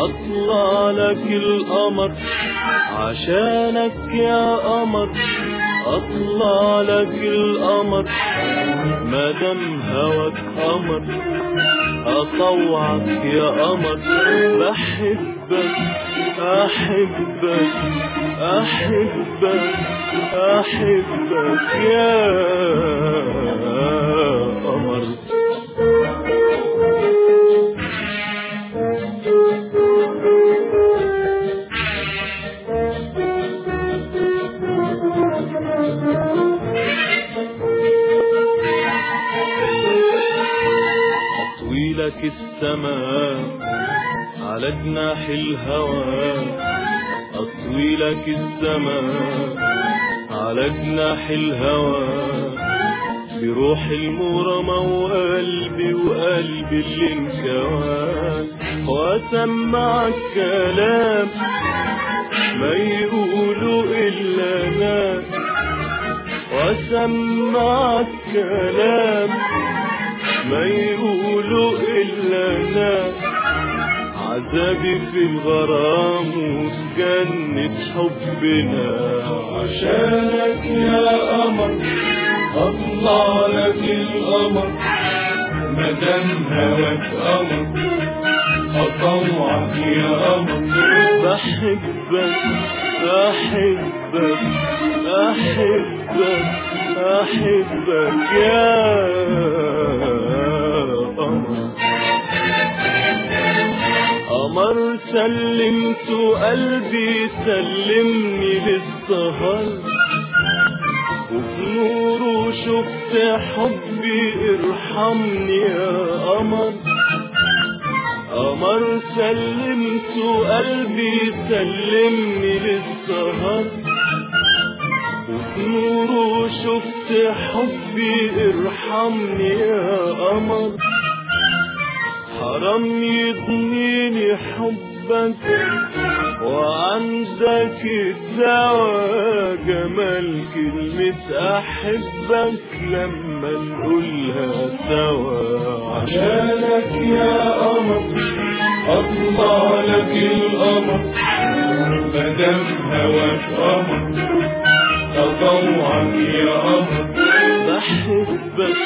اطلع لك القمر عشانك يا قمر اطلع لك القمر مادام هواك قمر اطوعك يا قمر بحبك احبك احبك احبك يا قمر اطوي لك السماء على جناح الهوى اطوي لك السماء على جناح الهوى بروح المرمى وقلبي وقلبي اللي انكوى واسمعك كلام ما يقولوا الا انا واسمعك كلام ما يقولوا الا انا عذابي في الغرام وجنة حبنا عشانك يا قمر اطلع لك القمر مدام هواك قمر اطوعك يا قمر بحبك احبك احبك احبك يا قمر قمر سلمت قلبي سلمني للسهر وفي نوره شفت حبي ارحمني يا قمر قمر سلمت قلبي سلمني للسهر وفي نوره شفت حبي ارحمني يا قمر حرام يضنيني حبك وعندك الدواء جمال كلمة أحبك لما نقولها سوا عشانك يا قمر أطلع لك القمر مدام هواك قمر تطوعك يا قمر بحبك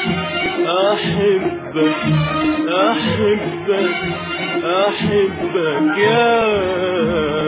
أحبك أحبك أحبك يا